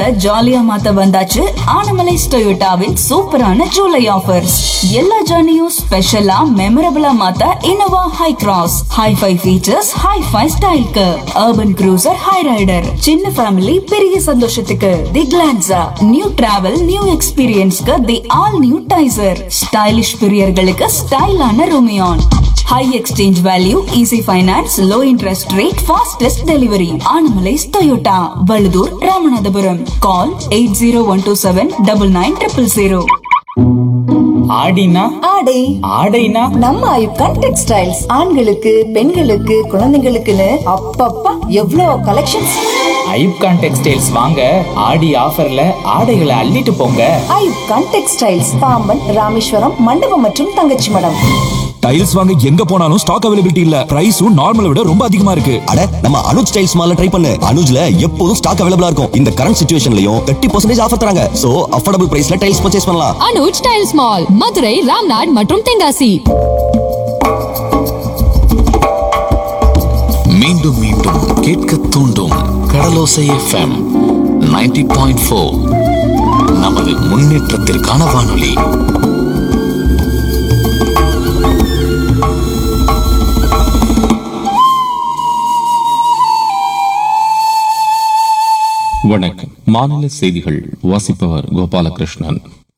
லைஃப ஜாலியா மாத்த வந்தாச்சு ஆனமலைஸ் டொயோட்டாவின் சூப்பரான ஜூலை ஆஃபர்ஸ் எல்லா ஜர்னியும் ஸ்பெஷலா மெமரபிளா மாத்த Innova Hycross hifi features hifi ஸ்டைல்க்கு அர்பன் க்ரூசர் ஹை ரைடர் சின்ன ஃபேமிலி பெரிய சந்தோஷத்துக்கு the Glanza new travel new எக்ஸ்பீரியன்ஸ்க்கு the all new Taisor stylish பிரியர்களுக்கு ஸ்டைலான Rumion high exchange value easy finance low interest rate fastest delivery Anamallais Toyota Vazhuthur Ramanathapuram call eight zero one two seven double nine triple zero ஆடினா ஆடை ஆடைனா நம்ம ஐப்கான் textiles ஆண்களுக்கு பெண்களுக்கு குழந்தைங்களுக்குன்னு அப்பப்பா எவ்வளோ கலெக்ஷன்ஸ் ஐப்கான் டெக்ஸ்டைல்ஸ் வாங்க ஆடி ஆஃபர்ல ஆடைகளை அள்ளிட்டு போங்க ஐப்கான் டெக்ஸ்டைல்ஸ் பாம்பன் ராமேஸ்வரம் மண்டபம் மற்றும் தங்கச்சி மடம் டைல்ஸ் வாங்க எங்க போனாலும் ஸ்டாக் அவைலபிலிட்டி இல்ல பிரைஸும் நார்மலை விட ரொம்ப அதிகமா இருக்கு அட நம்ம அனுஜ் ஸ்டைல்ஸ் மால்ல ட்ரை பண்ணு அனுஜ்ல எப்போதும் ஸ்டாக் அவைலபிளா இருக்கும் இந்த கரண்ட் சுச்சுவேஷன்லயும் தேர்ட்டி பர்சன்டேஜ் ஆஃபர் தராங்க சோ அஃபோர்டபுள் பிரைஸ்ல டைல்ஸ் பர்ச்சேஸ் பண்ணலாம் அனுஜ் டைல்ஸ் மால் மதுரை ராம்நாட் மற்றும் தென்காசி மீண்டும் மீண்டும் கேட்க தூண்டும் கடலோசை எஃப்எம் 90.4 பாயிண்ட் ஃபோர் நமது முன்னேற்றத்திற்கான வானொலி வணக்கம் மாநில செய்திகள் வாசிப்பவர் கோபாலகிருஷ்ணன்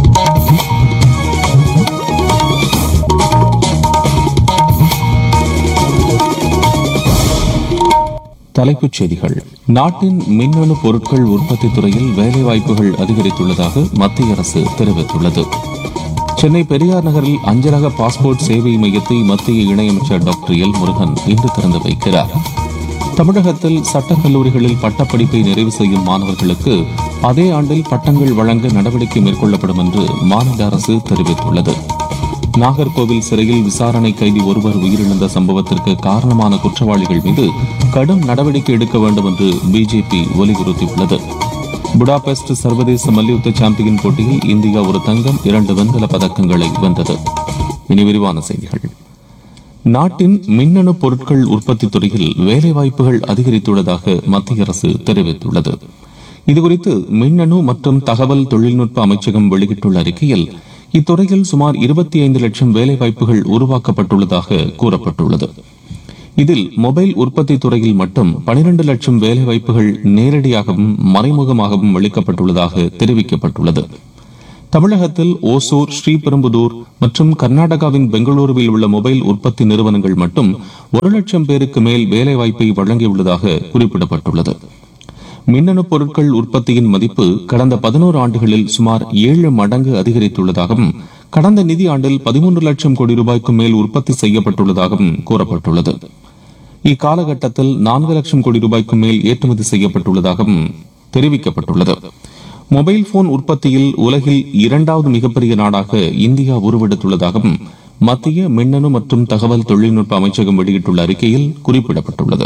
தலைப்புச் செய்திகள் நாட்டின் மின்னணு பொருட்கள் உற்பத்தி துறையில் வேலைவாய்ப்புகள் அதிகரித்துள்ளதாக மத்திய அரசு தெரிவித்துள்ளது சென்னை பெரியார் நகரில் அஞ்சலக பாஸ்போர்ட் சேவை மையத்தை மத்திய இணையமைச்சர் டாக்டர் எல் முருகன் இன்று திறந்து வைக்கிறார் தமிழகத்தில் சட்டக் கல்லூரிகளில் பட்டப்படிப்பை நிறைவு செய்யும் மாணவர்களுக்கு அதே ஆண்டில் பட்டங்கள் வழங்க நடவடிக்கை மேற்கொள்ளப்படும் என்று மாநில அரசு தெரிவித்துள்ளது நாகர்கோவில் சிறையில் விசாரணை கைதி ஒருவர் உயிரிழந்த சம்பவத்திற்கு காரணமான குற்றவாளிகள் மீது கடும் நடவடிக்கை எடுக்க வேண்டும் என்று பிஜேபி வலியுறுத்தியுள்ளது புடாபெஸ்ட் சர்வதேச மல்யுத்த சாம்பியன் போட்டியில் இந்தியா ஒரு தங்கம் இரண்டு வெண்கல பதக்கங்களை வென்றது இனி விரிவான செய்திகள் நாட்டின் மின்னணு பொருட்கள் உற்பத்தி துறையில் வேலைவாய்ப்புகள் அதிகரித்துள்ளதாக மத்திய அரசு தெரிவித்துள்ளது இதுகுறித்து மின்னணு மற்றும் தகவல் தொழில்நுட்ப அமைச்சகம் வெளியிட்டுள்ள அறிக்கையில் இத்துறையில் சுமார் இருபத்தி ஐந்து லட்சம் வேலைவாய்ப்புகள் உருவாக்கப்பட்டுள்ளதாக கூறப்பட்டுள்ளது இதில் மொபைல் உற்பத்தி துறையில் மட்டும் பனிரெண்டு லட்சம் வேலைவாய்ப்புகள் நேரடியாகவும் மறைமுகமாகவும் அளிக்கப்பட்டுள்ளதாக தெரிவிக்கப்பட்டுள்ளது தமிழகத்தில் ஓசூர் ஸ்ரீபெரும்புதூர் மற்றும் கர்நாடகாவின் பெங்களூருவில் உள்ள மொபைல் உற்பத்தி நிறுவனங்கள் மட்டும் ஒரு லட்சம் பேருக்கு மேல் வேலைவாய்ப்பை வழங்கியுள்ளதாக குறிப்பிடப்பட்டுள்ளது மின்னணு பொருட்கள் உற்பத்தியின் மதிப்பு கடந்த பதினோரு ஆண்டுகளில் சுமார் ஏழு மடங்கு அதிகரித்துள்ளதாகவும் கடந்த நிதி ஆண்டில் பதிமூன்று லட்சம் கோடி ரூபாய்க்கு மேல் உற்பத்தி செய்யப்பட்டுள்ளதாகவும் கூறப்பட்டுள்ளது இக்காலகட்டத்தில் நான்கு லட்சம் கோடி ரூபாய்க்கு மேல் ஏற்றுமதி செய்யப்பட்டுள்ளதாகவும் தெரிவிக்கப்பட்டுள்ளது மொபைல் போன் உற்பத்தியில் உலகில் இரண்டாவது மிகப்பெரிய நாடாக இந்தியா உருவெடுத்துள்ளதாகவும் மத்திய மின்னணு மற்றும் தகவல் தொழில்நுட்ப அமைச்சகம் வெளியிட்டுள்ள அறிக்கையில் குறிப்பிடப்பட்டுள்ளது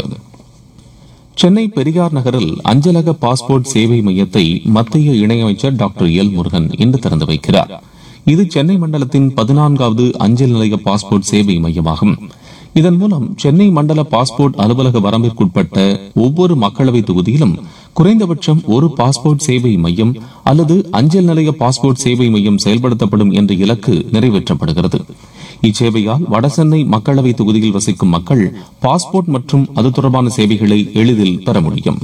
சென்னை பெரியார் நகரில் அஞ்சலக பாஸ்போர்ட் சேவை மையத்தை மத்திய இணையமைச்சர் டாக்டர் எல் முருகன் இன்று திறந்து வைக்கிறார் இது சென்னை மண்டலத்தின் பதினான்காவது அஞ்சல் நிலைய பாஸ்போர்ட் சேவை மையமாகும் இதன் மூலம் சென்னை மண்டல பாஸ்போர்ட் அலுவலக வரம்பிற்குட்பட்ட ஒவ்வொரு மக்களவை தொகுதியிலும் குறைந்தபட்சம் ஒரு பாஸ்போர்ட் சேவை மையம் அல்லது அஞ்சல் நிலைய பாஸ்போர்ட் சேவை மையம் செயல்படுத்தப்படும் என்ற இலக்கு நிறைவேற்றப்படுகிறது இச்சேவையால் வடசென்னை மக்களவை தொகுதியில் வசிக்கும் மக்கள் பாஸ்போர்ட் மற்றும் அது தொடர்பான சேவைகளை எளிதில் பெற முடியும்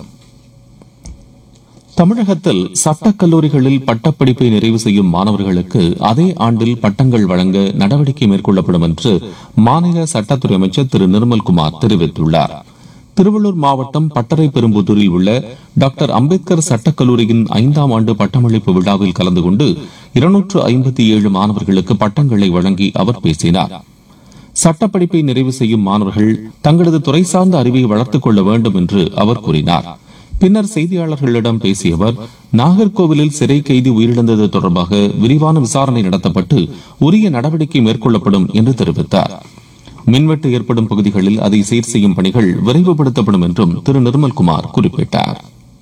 தமிழகத்தில் சட்டக் கல்லூரிகளில் பட்டப்படிப்பை நிறைவு செய்யும் மாணவர்களுக்கு அதே ஆண்டில் பட்டங்கள் வழங்க நடவடிக்கை மேற்கொள்ளப்படும் என்று மாநில சட்டத்துறை அமைச்சர் திரு நிர்மல்குமார் தெரிவித்துள்ளார் திருவள்ளூர் மாவட்டம் பட்டறை பெரும்புதூரில் உள்ள டாக்டர் அம்பேத்கர் சட்டக் கல்லூரியின் ஐந்தாம் ஆண்டு பட்டமளிப்பு விழாவில் கலந்து கொண்டு இருநூற்று ஐம்பத்தி ஏழு மாணவர்களுக்கு பட்டங்களை வழங்கி அவர் பேசினார் சட்டப்படிப்பை நிறைவு செய்யும் மாணவர்கள் தங்களது துறை சார்ந்த அறிவை வளர்த்துக் கொள்ள வேண்டும் என்று அவர் கூறினார் பின்னர் செய்தியாளர்களிடம் பேசிய அவர் நாகர்கோவிலில் சிறை கைதி உயிரிழந்தது தொடர்பாக விரிவான விசாரணை நடத்தப்பட்டு உரிய நடவடிக்கை மேற்கொள்ளப்படும் என்று தெரிவித்தார் மின்வெட்டு ஏற்படும் பகுதிகளில் அதை சீர் செய்யும் பணிகள் விரைவுபடுத்தப்படும் என்றும் திரு நிர்மல்குமார் குறிப்பிட்டார்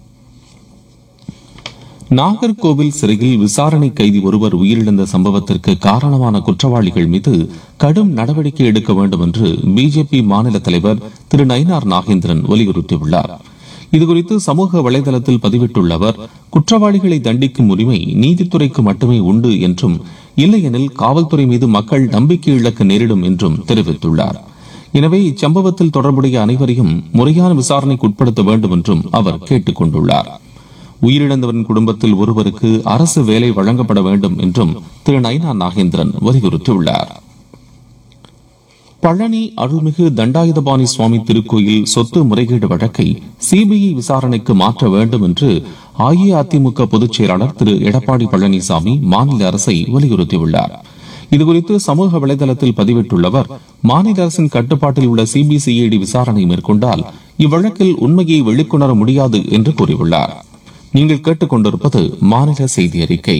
நாகர்கோவில் சிறையில் விசாரணை கைதி ஒருவர் உயிரிழந்த சம்பவத்திற்கு காரணமான குற்றவாளிகள் மீது கடும் நடவடிக்கை எடுக்க வேண்டும் என்று பிஜேபி மாநில தலைவர் திரு நயினார் நாகேந்திரன் வலியுறுத்தியுள்ளார் இதுகுறித்து சமூக வலைதளத்தில் பதிவிட்டுள்ள அவர் குற்றவாளிகளை தண்டிக்கும் உரிமை நீதித்துறைக்கு மட்டுமே உண்டு என்றும் இல்லையெனில் காவல்துறை மீது மக்கள் நம்பிக்கை இழக்க நேரிடும் என்றும் தெரிவித்துள்ளார் எனவே இச்சம்பவத்தில் தொடர்புடைய அனைவரையும் முறையான விசாரணைக்கு உட்படுத்த வேண்டும் என்றும் அவர் கேட்டுக் கொண்டுள்ளார் உயிரிழந்தவரின் குடும்பத்தில் ஒருவருக்கு அரசு வேலை வழங்கப்பட வேண்டும் என்றும் திரு நைனா நாகேந்திரன் வலியுறுத்தியுள்ளார் பழனி அருள்மிகு தண்டாயுதபாணி சுவாமி திருக்கோயில் சொத்து முறைகேடு வழக்கை சிபிஐ விசாரணைக்கு மாற்ற வேண்டும் என்று அஇஅதிமுக பொதுச் செயலாளர் திரு எடப்பாடி பழனிசாமி மாநில அரசை வலியுறுத்தியுள்ளார் இதுகுறித்து சமூக வலைதளத்தில் பதிவிட்டுள்ள அவர் மாநில அரசின் கட்டுப்பாட்டில் உள்ள சிபிசிஐடி விசாரணை மேற்கொண்டால் இவ்வழக்கில் உண்மையை வெளிக்கொணர முடியாது என்று கூறியுள்ளார் நீங்கள் கேட்டுக்கொண்டிருப்பது மாநில செய்தி அறிக்கை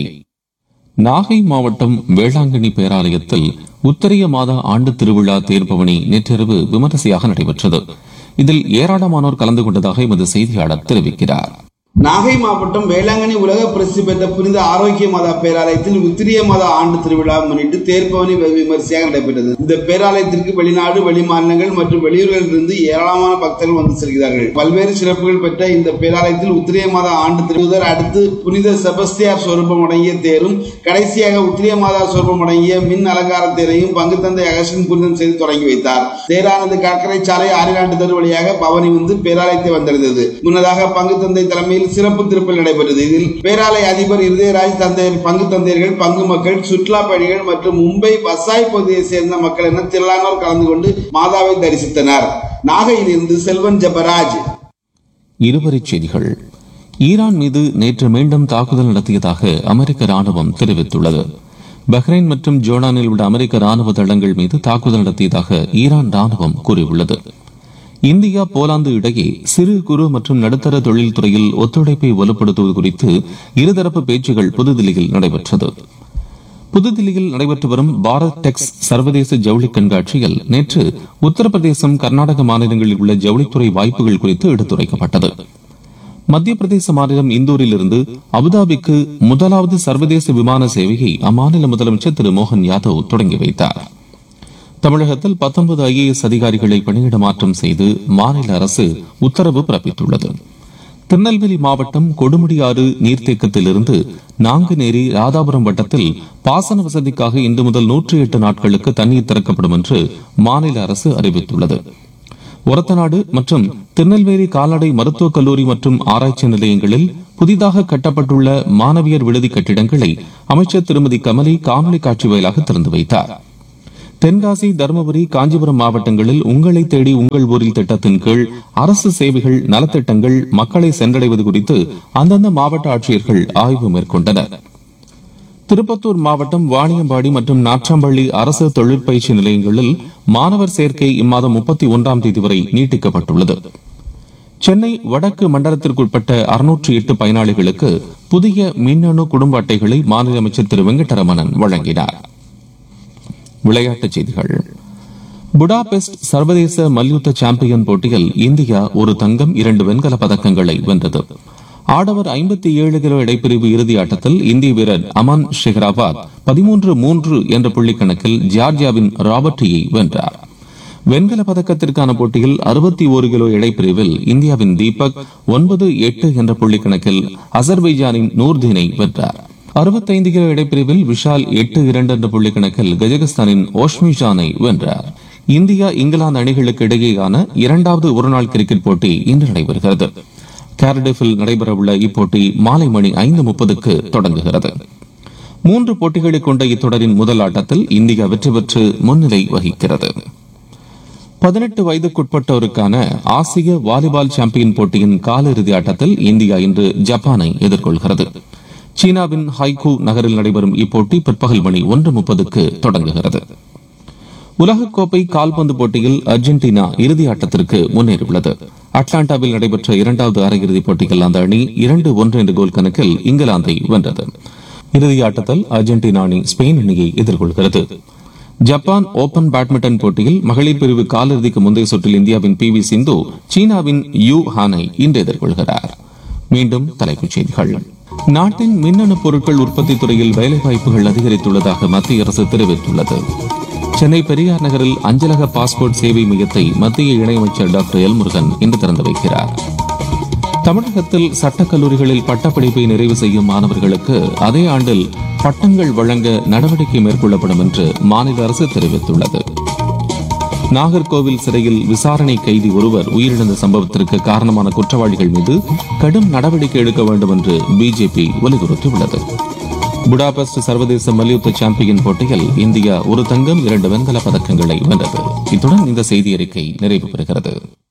நாகை மாவட்டம் வேளாங்கண்ணி பேராலயத்தில் உத்தரிய மாத ஆண்டு திருவிழா தேர்பவனி நேற்றிரவு விமரிசையாக நடைபெற்றது இதில் ஏராளமானோர் கலந்து கொண்டதாக எமது செய்தியாளர் தெரிவிக்கிறார் நாகை மாவட்டம் வேளாங்கண்ணி உலக பிரசித்தி பெற்ற புனித ஆரோக்கிய மாதா பேராலயத்தில் உத்திரிய மாத ஆண்டு திருவிழா முன்னிட்டு தேர்ப்பவனி வெகு விமரிசையாக நடைபெற்றது இந்த பேராலயத்திற்கு வெளிநாடு வெளிமாநிலங்கள் மற்றும் வெளியூர்களில் இருந்து ஏராளமான பக்தர்கள் வந்து செல்கிறார்கள் பல்வேறு சிறப்புகள் பெற்ற இந்த பேராலயத்தில் உத்திரிய மாத ஆண்டு திருவுதர் அடுத்து புனித செபஸ்தியார் சொரூபம் அடங்கிய தேரும் கடைசியாக உத்திரிய மாதா சொரூபம் அடங்கிய மின் அலங்கார தேரையும் பங்கு தந்தை அகஸ்டின் புனிதம் செய்து தொடங்கி வைத்தார் தேரானது கடற்கரை சாலை ஆரிலாண்டு தெரு வழியாக பவனி வந்து பேராலயத்தை வந்தடைந்தது முன்னதாக பங்கு தந்தை தலைமையில் சிறப்பு திருப்பல் நடைபெற்றது இதில் பேராலய அதிபர் இருதயராஜ் தந்தையர் பங்கு தந்தையர்கள் பங்கு மக்கள் சுற்றுலா பயணிகள் மற்றும் மும்பை வசாய் பகுதியை சேர்ந்த மக்கள் என திரளானோர் கலந்து கொண்டு மாதாவை தரிசித்தனர் நாகையிலிருந்து செல்வன் ஜபராஜ் இருவரிச் செய்திகள் ஈரான் மீது நேற்று மீண்டும் தாக்குதல் நடத்தியதாக அமெரிக்க ராணுவம் தெரிவித்துள்ளது பஹ்ரைன் மற்றும் ஜோர்டானில் உள்ள அமெரிக்க ராணுவ தளங்கள் மீது தாக்குதல் நடத்தியதாக ஈரான் ராணுவம் கூறியுள்ளது இந்தியா போலாந்து இடையே சிறு குறு மற்றும் நடுத்தர தொழில் துறையில் ஒத்துழைப்பை வலுப்படுத்துவது குறித்து இருதரப்பு பேச்சுகள் புதுதில்லியில் நடைபெற்றது புதுதில்லியில் நடைபெற்று வரும் பாரத் டெக்ஸ் சர்வதேச ஜவுளி கண்காட்சியில் நேற்று உத்தரப்பிரதேசம் கர்நாடக மாநிலங்களில் உள்ள ஜவுளித்துறை வாய்ப்புகள் குறித்து எடுத்துரைக்கப்பட்டது மத்திய பிரதேச மாநிலம் இந்தூரில் இருந்து அபுதாபிக்கு முதலாவது சர்வதேச விமான சேவையை அம்மாநில முதலமைச்சர் திரு மோகன் யாதவ் தொடங்கி வைத்தார் தமிழகத்தில் 19 ஐஏஎஸ் அதிகாரிகளை பணியிட மாற்றம் செய்து மாநில அரசு உத்தரவு பிறப்பித்துள்ளது திருநெல்வேலி மாவட்டம் கொடுமுடியாறு நீர்த்தேக்கத்திலிருந்து நாங்குநேரி ராதாபுரம் வட்டத்தில் பாசன வசதிக்காக இன்று முதல் நூற்றி எட்டு நாட்களுக்கு தண்ணீர் திறக்கப்படும் என்று மாநில அரசு அறிவித்துள்ளது ஒரத்தநாடு மற்றும் திருநெல்வேலி கால்நடை மருத்துவக் கல்லூரி மற்றும் ஆராய்ச்சி நிலையங்களில் புதிதாக கட்டப்பட்டுள்ள மாணவியர் விடுதி கட்டிடங்களை அமைச்சர் திருமதி கமலி காணொலி காட்சி வாயிலாக திறந்து வைத்தார் தென்காசி தருமபுரி காஞ்சிபுரம் மாவட்டங்களில் உங்களை தேடி உங்கள் ஊரில் திட்டத்தின் கீழ் அரசு சேவைகள் நலத்திட்டங்கள் மக்களை சென்றடைவது குறித்து அந்தந்த மாவட்ட ஆட்சியர்கள் ஆய்வு மேற்கொண்டனர் திருப்பத்தூர் மாவட்டம் வாணியம்பாடி மற்றும் நாற்றாம்பள்ளி அரசு தொழிற்பயிற்சி நிலையங்களில் மாணவர் சேர்க்கை இம்மாதம் முப்பத்தி ஒன்றாம் தேதி வரை நீட்டிக்கப்பட்டுள்ளது சென்னை வடக்கு மண்டலத்திற்குட்பட்ட அறுநூற்று எட்டு பயனாளிகளுக்கு புதிய மின்னணு குடும்ப அட்டைகளை மாநில அமைச்சர் திரு வெங்கடரமணன் வழங்கினார் விளையாட்டுச் செய்திகள் புடாபெஸ்ட் சர்வதேச மல்யுத்த சாம்பியன் போட்டியில் இந்தியா ஒரு தங்கம் இரண்டு வெண்கல பதக்கங்களை வென்றது ஆடவர் ஐம்பத்தி ஏழு கிலோ இடைப்பிரிவு இறுதி ஆட்டத்தில் இந்திய வீரர் அமன் ஷெஹ்ராபாத் பதிமூன்று மூன்று என்ற புள்ளி கணக்கில் ஜார்ஜியாவின் ராபர்டியை வென்றார் வெண்கல பதக்கத்திற்கான போட்டியில் அறுபத்தி ஒரு கிலோ இடைப்பிரிவில் இந்தியாவின் தீபக் ஒன்பது எட்டு என்ற புள்ளி கணக்கில் அசர்பைஜானின் நூர்தீனை வென்றார் அறுபத்தைந்து கிலோ இடைப்பிரிவில் விஷால் எட்டு இரண்டு என்ற புள்ளி கணக்கில் கஜகஸ்தானின் ஓஷ்மிஜானை வென்றார் இந்தியா இங்கிலாந்து அணிகளுக்கு இடையேயான இரண்டாவது ஒருநாள் கிரிக்கெட் போட்டி இன்று நடைபெறுகிறது கேரடிஃபில் நடைபெறவுள்ள இப்போட்டி மாலை மணி ஐந்து முப்பதுக்கு தொடங்குகிறது மூன்று போட்டிகளை கொண்ட இத்தொடரின் முதல் ஆட்டத்தில் இந்தியா வெற்றி பெற்று முன்னிலை வகிக்கிறது பதினெட்டு வயதுக்குட்பட்டோருக்கான ஆசிய வாலிபால் சாம்பியன் போட்டியின் காலிறுதி ஆட்டத்தில் இந்தியா இன்று ஜப்பானை எதிர்கொள்கிறது சீனாவின் ஹைகூ நகரில் நடைபெறும் இப்போட்டி பிற்பகல் மணி ஒன்று முப்பதுக்கு தொடங்குகிறது உலகக்கோப்பை கால்பந்து போட்டியில் அர்ஜென்டினா இறுதி ஆட்டத்திற்கு முன்னேறியுள்ளது அட்லாண்டாவில் நடைபெற்ற இரண்டாவது அரையிறுதிப் போட்டியில் அந்த அணி இரண்டு ஒன்று என்ற கோல் கணக்கில் இங்கிலாந்தை வென்றது இறுதி ஆட்டத்தில் அர்ஜென்டினா அணி ஸ்பெயின் அணியை எதிர்கொள்கிறது ஜப்பான் ஓபன் பேட்மிண்டன் போட்டியில் மகளிர் பிரிவு காலிறுதிக்கு முந்தைய சுற்றில் இந்தியாவின் பி வி சிந்து சீனாவின் யூ ஹானை இன்று எதிர்கொள்கிறார் மீண்டும் தலைப்புச் செய்திகள் நாட்டின் மின்னணு பொருட்கள் உற்பத்தி துறையில் வேலைவாய்ப்புகள் அதிகரித்துள்ளதாக மத்திய அரசு தெரிவித்துள்ளது சென்னை பெரியார் நகரில் அஞ்சலக பாஸ்போர்ட் சேவை மையத்தை மத்திய இணையமைச்சர் டாக்டர் எல் முருகன் இன்று திறந்து வைக்கிறார் தமிழகத்தில் சட்டக் கல்லூரிகளில் பட்டப்படிப்பை நிறைவு செய்யும் மாணவர்களுக்கு அதே ஆண்டில் பட்டங்கள் வழங்க நடவடிக்கை மேற்கொள்ளப்படும் என்று மாநில அரசு தெரிவித்துள்ளது நாகர்கோவில் சிறையில் விசாரணை கைதி ஒருவர் உயிரிழந்த சம்பவத்திற்கு காரணமான குற்றவாளிகள் மீது கடும் நடவடிக்கை எடுக்க வேண்டும் என்று பிஜேபி வலியுறுத்தியுள்ளது புடாபெஸ்ட் சர்வதேச மல்யுத்த சாம்பியன் போட்டியில் இந்தியா ஒரு தங்கம் இரண்டு வெண்கல பதக்கங்களை வென்றது இத்துடன் இந்த செய்தி அறிக்கை நிறைவு பெறுகிறது